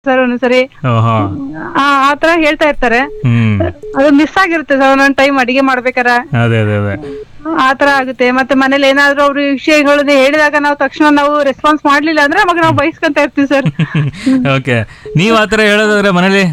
Sir ಒಂದೊಂದ್ಸರಿ ಓಹೋ ಆ ಆತರ ಹೇಳ್ತಾ ಇರ್ತಾರೆ ಹ್ಮ್ ಅದು ಮಿಸ್ ಆಗಿರುತ್ತೆ ಸರ್ ಒಂದೊಂದ್ ಟೈಮ್ ಅಡಿಗೆ ಮಾಡ್ಬೇಕಾರ ಅದೇ ಅದೇ ಅದೇ ಆತರ ಆಗುತ್ತೆ ಮತ್ತೆ ಮನೇಲಿ ಏನಾದ್ರೂ ಅವ್ರ ವಿಷಯಗಳನ್ನ ಹೇಳಿದಾಗ ನಾವು ತಕ್ಷಣ ನಾವು ರೆಸ್ಪಾನ್ಸ್ ಮಾಡ್ಲಿಲ್ಲ ಅಂದ್ರೆ ಅವಾಗ ನಾವು ಬಯಸ್ಕೊಂತ ಇರ್ತೀವಿ ಸರ್ ಓಕೆ ನೀವ್ ಆತರ ಹೇಳೋದಾದ್ರೆ ಮನೇಲಿ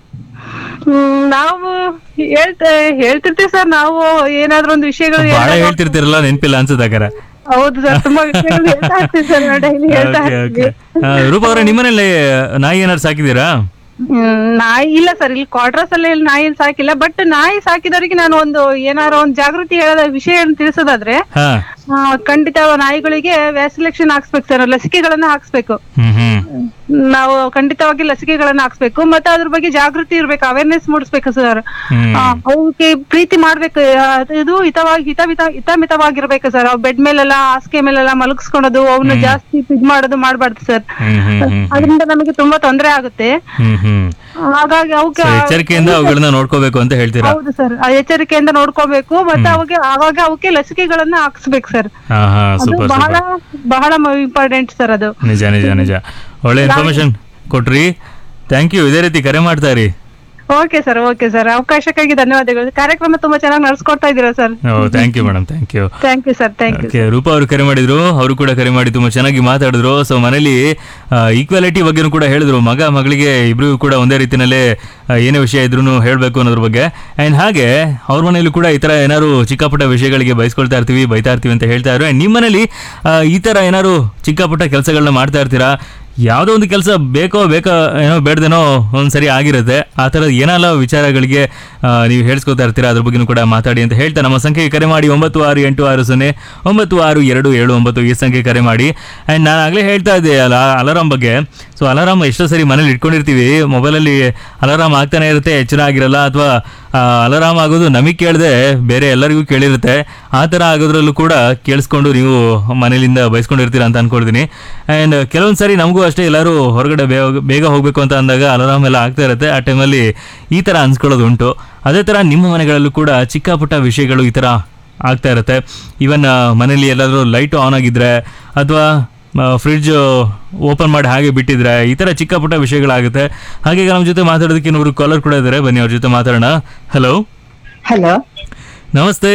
ಹ್ಮ್ ನಾವು ಹೇಳ್ತಾ ಹೇಳ್ತಿರ್ತೀವಿ ಸರ್ ನಾವು ಏನಾದ್ರೂ ಒಂದು ವಿಷಯಗಳು ಬಹಳ ಹೇಳಿದಾಗ- ಹೇಳ್ತಿರ್ತಿರಲ್ಲ ನೆನ್ಪಿಲ್ಲ ಅನ್ಸುತ್ತಾಕರ ಹೌದು ಸರ್ ತುಂಬಾ ವಿಷಯಗಳು ಹೇಳ್ತಾ ಇರ್ತೀವಿ ಸರ್ ಡೈಲಿ ಹೇಳ್ತಾ ಓಕೆ ಓಕೆ ಇರ್ತೀವಿ ರೂಪ ಅವರೇ ನಿಮ್ಮನೇಲಿ ನಾಯಿ ಏನಾದ್ರು ಸಾಕಿದೀರಾ ಹ್ಮ್, ನಾಯಿ ಇಲ್ಲ ಸರ್ ಇಲ್ಲಿ ಕ್ವಾರ್ಟರ್ಸ್ ಅಲ್ಲಿ ಇಲ್ಲಿ ನಾಯಿ ಸಾಕಿಲ್ಲ ಬಟ್ ನಾಯಿ ಸಾಕಿದವರಿಗೆ ನಾನು ಒಂದು ಏನಾರ ಒಂದು ಜಾಗೃತಿ ಹೇಳೋದ ವಿಷಯ ತಿಳಿಸೋದಾದ್ರೆ ಹಾ ಆ, ಖಂಡಿತ ನಾಯಿಗಳಿಗೆ ವ್ಯಾಕ್ಸಿನೇಷನ್ ಹಾಕ್ಸ್ಬೇಕು ಸರ್ ಲಸಿಕೆಗಳನ್ನ ಹಾಕ್ಸ್ಬೇಕು ಹ್ಮ್ ಹ್ಮ್ ನಾವು ಖಂಡಿತವಾಗಿ ಲಸಿಕೆಗಳನ್ನ ಹಾಕ್ಸ್ಬೇಕು ಮತ್ತೆ ಅದ್ರ ಬಗ್ಗೆ ಜಾಗೃತಿ ಇರ್ಬೇಕು ಅವೇರ್ನೆಸ್ ಮೂಡಿಸ್ಬೇಕು ಸರ್ ಹ್ಮ್ ಅವಕ್ಕೆ ಪ್ರೀತಿ ಮಾಡ್ಬೇಕು ಆ, ಇದು ಹಿತವಾಗಿ ಹಿತ ಹಿತ ಹಿತಮಿತವಾಗಿರ್ಬೇಕು ಸರ್ ಅವ್ ಬೆಡ್ ಮೇಲೆಲ್ಲ ಹಾಸಿಗೆ ಮೇಲೆಲ್ಲ ಮಲಗಿಸ್ಕೊಳೋದು ಅವನ್ನ ಜಾಸ್ತಿ ಇದ್ ಮಾಡೋದು ಮಾಡ್ಬಾರ್ದು ಸರ್ ಹ್ಮ್ ಹ್ಮ್ ಹ್ಮ್ ಅದರಿಂದ ನಮಗೆ ತುಂಬಾ ತೊಂದರೆ ಆಗುತ್ತೆ ಹ್ಮ್ ಹ್ಮ್ ಹಾಗಾಗಿ ಅವಕ್ಕೆ So, ಎಚ್ಚರಿಕೆಯಿಂದ ಅವುಗಳನ್ನ ನೋಡ್ಕೋಬೇಕು ಅಂತ ಹೇಳ್ತೀರಾ ಹೌದು ಸರ್ ಎಚ್ಚರಿಕೆಯಿಂದ ನೋಡ್ಕೋಬೇಕು ಮತ್ತೆ ಅವಾಗ ಅವಾಗ ಅವಕ್ಕೆ ಲಸಿಕೆಗಳನ್ನ ಹಾಕ್ಸ್ಬೇಕು ಸರ್ ಹಾ ಹಾ ಅದು ಸೂಪರ್ ಬಹಳ ಸೂಪರ್ ಬಹಳ ಇಂಪಾರ್ಟೆಂಟ್ ಸರ್ ಅದು ನಿಜ ನಿಜ ನಿಜ ಒಳ್ಳೆ ಇನ್ಫಾರ್ಮೇಶನ್ ಕೊಟ್ರಿ ಥ್ಯಾಂಕ್ ಯು ಇದೇ ರೀತಿ ಕರೆ ಮಾಡ್ತಾ ಇರಿ ಓಕೆ ಸರ್ ಓಕೆ ಸರ್ ಅವಕಾಶಕ್ಕಾಗಿ ಧನ್ಯವಾದಗಳು ಕಾರ್ಯಕ್ರಮ ತುಂಬಾ ಚೆನ್ನಾಗಿ ನಡ್ಸ್ಕೊಡ್ತಾ ಇದ್ದೀರಾ sir oh thank you madam thank you thank you sir thank you okay Roopa ಅವರು ಕರೆ ಮಾಡಿದ್ರು ಅವರು ಕೂಡ ಕರೆ ಮಾಡಿ ತುಂಬಾ ಚೆನ್ನಾಗಿ ಮಾತಾಡಿದ್ರು ಸೊ ಮನೇಲಿ ಈಕ್ವಾಲಿಟಿ ಬಗ್ಗೆನೂ ಕೂಡ ಹೇಳಿದ್ರು ಮಗ ಮಗಳಿಗೆ ಇಬ್ರಿಗೂ ಕೂಡ ಒಂದೇ ರೀತಿನಲ್ಲೇ ಆ, ಏನೇ ವಿಷಯ ಇದ್ರೂ ಹೇಳಬೇಕು ಅನ್ನೋದ್ರ ಬಗ್ಗೆ ಆ್ಯಂಡ್ ಹಾಗೆ ಅವ್ರ ಮನೇಲಿ ಕೂಡ ಈ ಥರ ಏನಾದ್ರು ಚಿಕ್ಕ ಪುಟ್ಟ ವಿಷಯಗಳಿಗೆ ಬಯಸ್ಕೊಳ್ತಾ ಇರ್ತೀವಿ ಬೈತಾ ಇರ್ತೀವಿ ಅಂತ ಹೇಳ್ತಾ ಇದ್ರು ಆ್ಯಂಡ್ ನಿಮ್ಮ ಮನೇಲಿ ಆ, ಈ ಥರ ಏನಾದ್ರು ಚಿಕ್ಕ ಪುಟ್ಟ ಕೆಲಸಗಳನ್ನ ಮಾಡ್ತಾ ಇರ್ತೀರಾ ಯಾವುದೋ ಒಂದು ಕೆಲಸ ಬೇಕೋ ಬೇಕೋ ಏನೋ ಬೇಡ್ದೇನೋ ಒಂದ್ಸರಿ ಆಗಿರುತ್ತೆ ಆ ಥರದ ಏನೆಲ್ಲ ವಿಚಾರಗಳಿಗೆ ಆ, ನೀವು ಹೇಳ್ಸ್ಕೊತಾ ಇರ್ತೀರಾ ಅದ್ರ ಬಗ್ಗೆನೂ ಕೂಡ ಮಾತಾಡಿ ಅಂತ ಹೇಳ್ತಾ ನಮ್ಮ ಸಂಖ್ಯೆಗೆ ಕರೆ ಮಾಡಿ ಒಂಬತ್ತು ಆರು ಎಂಟು ಆರು ಸೊನ್ನೆ ಒಂಬತ್ತು ಆರು ಎರಡು ಏಳು ಒಂಬತ್ತು ಈ ಸಂಖ್ಯೆ ಕರೆ ಮಾಡಿ ಆ್ಯಂಡ್ ನಾನು ಆಗಲೇ ಹೇಳ್ತಾ ಇದ್ದೆ ಅಲ್ಲ ಅಲಾರಾಮ್ ಬಗ್ಗೆ ಸೊ ಅಲಾರಾಮ್ ಎಷ್ಟೋ ಸರಿ ಮನೇಲಿ ಇಟ್ಕೊಂಡಿರ್ತೀವಿ ಮೊಬೈಲಲ್ಲಿ ಅಲಾರಾಮ್ ಆಗ್ತಾನೆ ಇರುತ್ತೆ ಎಚ್ಚರ ಆಗಿರಲ್ಲ ಅಥವಾ ಅಲಾರಾಮ್ ಆಗೋದು ನಮಗೆ ಕೇಳದೆ ಬೇರೆ ಎಲ್ಲರಿಗೂ ಕೇಳಿರುತ್ತೆ ಆ ಥರ ಆಗೋದ್ರಲ್ಲೂ ಕೂಡ ಕೇಳಿಸ್ಕೊಂಡು ನೀವು ಮನೇಲಿಂದ ಬಯಸ್ಕೊಂಡಿರ್ತೀರ ಅಂತ ಅನ್ಕೊಳ್ತೀನಿ ಆ್ಯಂಡ್ ಕೆಲವೊಂದು ಸರಿ ನಮಗೂ ಅಷ್ಟೇ ಎಲ್ಲರೂ ಹೊರಗಡೆ ಬೇಗ ಬೇಗ ಹೋಗಬೇಕು ಅಂತ ಅಂದಾಗ ಅಲಾರಾಮ್ ಎಲ್ಲ ಆಗ್ತಾ ಇರುತ್ತೆ ಆ ಟೈಮಲ್ಲಿ ಈ ಥರ ಅನ್ಸ್ಕೊಳ್ಳೋದು ಉಂಟು ಅದೇ ಥರ ನಿಮ್ಮ ಮನೆಗಳಲ್ಲೂ ಕೂಡ ಚಿಕ್ಕ ಪುಟ್ಟ ವಿಷಯಗಳು ಈ ಥರ ಆಗ್ತಾ ಇರುತ್ತೆ ಈವನ್ ಮನೇಲಿ ಎಲ್ಲಾದರೂ ಲೈಟ್ ಆನ್ ಆಗಿದ್ರೆ ಅಥವಾ ಫ್ರಿಡ್ಜ್ ಓಪನ್ ಮಾಡಿ ಹಾಗೆ ಬಿಟ್ಟಿದ್ರೆ ಈ ಥರ ಚಿಕ್ಕ ಪುಟ್ಟ ವಿಷಯಗಳಾಗುತ್ತೆ ಹಾಗೆ ಈಗ ನಮ್ಮ ಜೊತೆ ಮಾತಾಡೋದಕ್ಕೆ ಇನ್ನೊಬ್ರು ಕಾಲರ್ ಕೂಡ ಇದ್ದಾರೆ ಬನ್ನಿ ಅವ್ರ ಜೊತೆ ಮಾತಾಡೋಣ ಹಲೋ ಹಲೋ ನಮಸ್ತೆ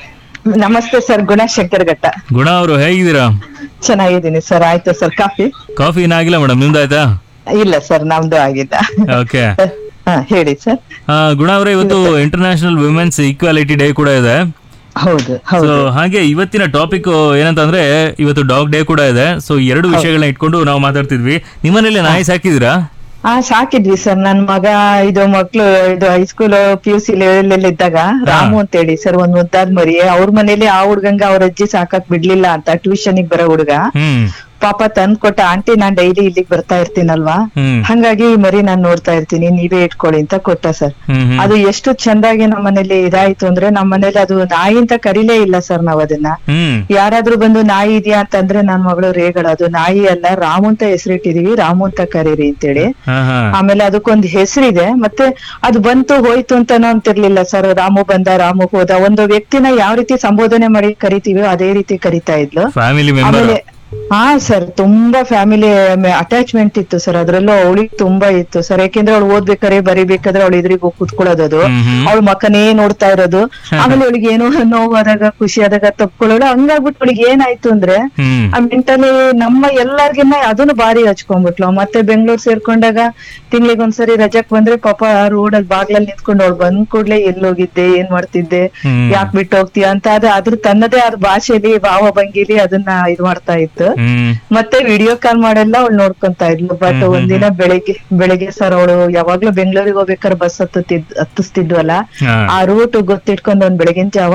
ನಮಸ್ತೆ ಸರ್ ಗುಣಶಂಕರ್ ಘಟ್ಟ ಗುಣ ಅವರು ಹೇಗಿದ್ದೀರಾ ಚೆನ್ನಾಗಿದ್ದೀನಿ ಸರ್ ಆಯ್ತು ಸರ್ ಕಾಫಿ ಕಾಫಿ ಏನಾಗಿಲ್ಲ ಮೇಡಮ್ ನಿಮ್ದಾಯ್ತಾ ಇಲ್ಲ ಸರ್ ನಮ್ದು ಆಗಿಲ್ಲ ಓಕೆ ಹಾ ಹೇಳಿ ಸರ್ ಗುಣ ಅವರೇ ಇವತ್ತು ಇಂಟರ್ನ್ಯಾಷನಲ್ ವುಮೆನ್ಸ್ ಈಕ್ವಾಲಿಟಿ ಡೇ ಕೂಡ ಇದೆ ಹೌದು ಸೊ ಹೌದು ಹಾಗೆ ಇವತ್ತಿನ ಟಾಪಿಕ್ ಏನಂತಂದ್ರೆ ಇವತ್ತು ಡಾಗ್ ಡೇ ಕೂಡ ಇದೆ ಸೊ ಎರಡು ವಿಷಯಗಳನ್ನ ಇಟ್ಕೊಂಡು ನಾವು ಮಾತಾಡ್ತಿದ್ವಿ ನಿಮ್ಮನೇಲಿ ನಾಯಿ ಸಾಕಿದ್ದೀರಾ ಹಾ ಸಾಕಿದ್ವಿ ಸರ್ ನನ್ ಮಗ ಇದು ಮಕ್ಳು ಇದು high school P U C level ಅಲ್ಲಿ ಇದ್ದಾಗ ರಾಮು ಅಂತ ಹೇಳಿ ಸರ್ ಒಂದ್ ಮುದ್ದಾದ್ ಮರಿ ಅವ್ರ ಮನೇಲಿ ಆ ಹುಡ್ಗಂಗ ಅವ್ರ ಅಜ್ಜಿ ಸಾಕಕ್ ಬಿಡ್ಲಿಲ್ಲ ಅಂತ ಟ್ಯೂಷನ್ ಬರೋ ಹುಡ್ಗ ಹ್ಮ್ ಪಾಪ ತಂದ್ ಕೊಟ್ಟ ಆಂಟಿ ನಾನ್ ಡೈಲಿ ಇಲ್ಲಿಗ್ ಬರ್ತಾ ಇರ್ತೀನಲ್ವಾ ಹ್ಮ್ ಹಂಗಾಗಿ ಈ ಮರಿ ನಾನ್ ನೋಡ್ತಾ ಇರ್ತೀನಿ ನೀವೇ ಇಟ್ಕೊಳ್ಳಿ ಅಂತ ಕೊಟ್ಟ ಸರ್ ಹ್ಮ್ ಹ್ಮ್ ಅದು ಎಷ್ಟು ಚಂದಾಗಿ ನಮ್ಮ ಮನೇಲಿ ಇದಾಯ್ತು ಅಂದ್ರೆ ನಮ್ಮ ಮನೇಲಿ ಅದು ನಾಯಿ ಅಂತ ಕರೀಲೇ ಇಲ್ಲ ಸರ್ ನಾವ್ ಅದನ್ನ ಹ್ಮ್ ಯಾರಾದ್ರೂ ಬಂದು ನಾಯಿ ಇದೆಯಾ ಅಂತಂದ್ರೆ ನನ್ ಮಗಳು ರೇಗಳು ಅದು ನಾಯಿ ಅಲ್ಲ ರಾಮು ಅಂತ ಹೆಸರಿಟ್ಟಿದೀವಿ ರಾಮು ಅಂತ ಕರೀರಿ ಅಂತೇಳಿ ಹಾ ಹಾ ಆಮೇಲೆ ಅದಕ್ಕೊಂದು ಹೆಸರಿದೆ ಮತ್ತೆ ಅದು ಬಂತು ಹೋಯ್ತು ಅಂತಾನು ಅಂತಿರ್ಲಿಲ್ಲ ಸರ್ ರಾಮು ಬಂದ ರಾಮು ಹೋದ ಒಂದು ವ್ಯಕ್ತಿನ ಯಾವ ರೀತಿ ಸಂಬೋಧನೆ ಮಾಡಿ ಕರಿತೀವಿ ಅದೇ ರೀತಿ ಕರಿತಾ ಇದ್ಲು ಫ್ಯಾಮಿಲಿ ಮೆಂಬರ್ ಆಮೇಲೆ ಹಾ ಸರ್ ತುಂಬಾ ಫ್ಯಾಮಿಲಿ ಅಟ್ಯಾಚ್ಮೆಂಟ್ ಇತ್ತು ಸರ್ ಅದ್ರಲ್ಲೂ ಅವಳಿಗೆ ತುಂಬಾ ಇತ್ತು ಸರ್ ಯಾಕೆಂದ್ರೆ ಅವಳು ಓದ್ಬೇಕಾದ್ರೆ ಬರಿಬೇಕಾದ್ರೆ ಅವಳು ಎದುರಿಗೆ ಹೋಗಿ ಕುತ್ಕೊಳ್ಳೋದು ಅದು ಹ್ಮ್ ಹ್ಮ್. ಅವಳ ಮಕ್ಕನೇ ನೋಡ್ತಾ ಇರೋದು ಆಮೇಲೆ ಅವಳಿಗೆ ಏನೋ ನೋವಾದಾಗ ಖುಷಿ ಆದಾಗ ತಪ್ಕೊಳ್ಳೋಳು ಹಂಗಾಗ್ಬಿಟ್ಟು ಅವಳಿಗೆ ಏನಾಯ್ತು ಅಂದ್ರೆ ಹ್ಮ್ ಆ ಮೆಂಟಲಿ ನಮ್ಮ ಎಲ್ಲಾರ್ಗಿನ್ನ ಅದನ್ನು ಬಾರಿ ಹಚ್ಕೊಂಡ್ಬಿಟ್ಲು ಮತ್ತೆ ಬೆಂಗಳೂರು ಸೇರ್ಕೊಂಡಾಗ ತಿಂಗ್ಳಿಗೆ ಒಂದ್ಸರಿ ರಜಕ್ ಬಂದ್ರೆ ಪಾಪ ರೋಡ್ ಅಲ್ಲಿ ಬಾಗ್ಲಲ್ಲಿ ನಿಂತ್ಕೊಂಡು ಅವಳು ಬಂದ್ ಕೂಡ್ಲೆ ಎಲ್ಲಿ ಹೋಗಿದ್ದೆ ಏನ್ ಮಾಡ್ತಿದ್ದೆ ಹ್ಮ್. ಯಾಕ್ ಬಿಟ್ಟು ಹೋಗ್ತೀಯ ಅಂತ ಅದ ಅದ್ರ ತನ್ನದೇ ಆದ ಭಾಷೆಲಿ ಭಾವ ಭಂಗಿಲಿ ಅದನ್ನ ಇದ್ ಮಾಡ್ತಾ ಇತ್ತು ಹ್ಮ್ ಮತ್ತೆ ವಿಡಿಯೋ ಕಾಲ್ ಮಾಡೆಲ್ಲ ಅವಳು ನೋಡ್ಕೊಂತಾ ಇದ್ಲು ಬಟ್ ಒಂದಿನ ಬೆಳಿಗ್ಗೆ ಬೆಳಿಗ್ಗೆ ಸರ್ ಅವಳು ಯಾವಾಗ್ಲೂ ಬೆಂಗಳೂರಿಗೆ ಹೋಗ್ಬೇಕಾದ್ರೆ ಬಸ್ ಹತ್ತುತ್ತಿದ್ ಹತ್ತಿಸ್ತಿದ್ವಲ್ಲ ಹಾ ಆ ರೂಟ್ ಗೊತ್ತಿಟ್ಕೊಂಡು ಒಂದ್ ಬೆಳಗಿನ ಜಾವ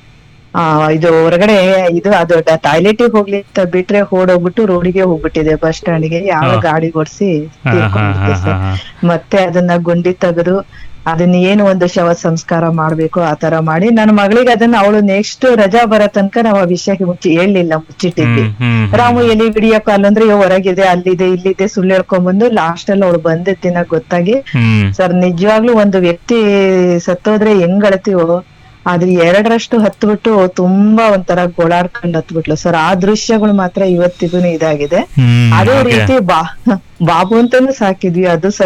ಆ ಇದು ಹೊರಗಡೆ ಇದು ಅದು ಟಾಯ್ಲೆಟ್ ಹೋಗ್ಲಿ ಅಂತ ಬಿಟ್ರೆ ಓಡೋಗ್ಬಿಟ್ಟು ರೋಡಿಗೆ ಹೋಗ್ಬಿಟ್ಟಿದೆ ಬಸ್ ಸ್ಟ್ಯಾಂಡ್ಗೆ ಯಾವ ಹಾ. ಗಾಡಿ ಓಡಿಸಿ ಹಾ, ಹಾ, ಹಾ, ಹಾ, ಹಾ. ಮತ್ತೆ ಅದನ್ನ ಗುಂಡಿ ತೆಗೆದು ಅದನ್ನ ಏನು ಒಂದು ಶವ ಸಂಸ್ಕಾರ ಮಾಡ್ಬೇಕು ಆ ತರ ಮಾಡಿ ನನ್ನ ಮಗಳಿಗೆ ಅದನ್ನ ಅವಳು ನೆಕ್ಸ್ಟ್ ರಜಾ ಬರೋ ತನಕ ನಾವು ಆ ವಿಷಯ ಮುಚ್ಚಿ ಹೇಳಲಿಲ್ಲ ಮುಚ್ಚಿಟ್ಟಿದ್ವಿ ಹ್ಮ್ ಹ್ಮ್ ರಾಮು ಎಲ್ಲಿ ವಿಡಿಯೋ ಕಾಲ್ ಅಂದ್ರೆ ಇವ್ ಹೊರಗಿದೆ ಅಲ್ಲಿದೆ ಇಲ್ಲಿದೆ ಸುಳ್ಳು ಹೇಳ್ಕೊಂಡ್ ಬಂದು ಲಾಸ್ಟ್ ಅಲ್ಲಿ ಅವಳು ಬಂದಿದ್ದಿನ ಗೊತ್ತಾಗಿ ಹ್ಮ್ ಸರ್ ನಿಜವಾಗ್ಲೂ ಒಂದು ವ್ಯಕ್ತಿ ಸತ್ತೋದ್ರೆ ಹೆಂಗ್ ಅಳ್ತೀವೋ ಆದ್ರೆ ಎರಡರಷ್ಟು ಹತ್ಬಿಟ್ಟು ತುಂಬಾ ಒಂಥರ ಗೋಳಾಡ್ಕೊಂಡು ಹತ್ಬಿಟ್ಲು ಸರ್ ಆ ದೃಶ್ಯಗಳು ಮಾತ್ರ ಇವತ್ತಿಗೂ ಇದಾಗಿದೆ ಹ್ಮ್ ಅದೇ okay. ರೀತಿ ಬಾ ಬಾಬು ಅಂತಾನು ಸಾಕಿದ್ವಿ ಅದು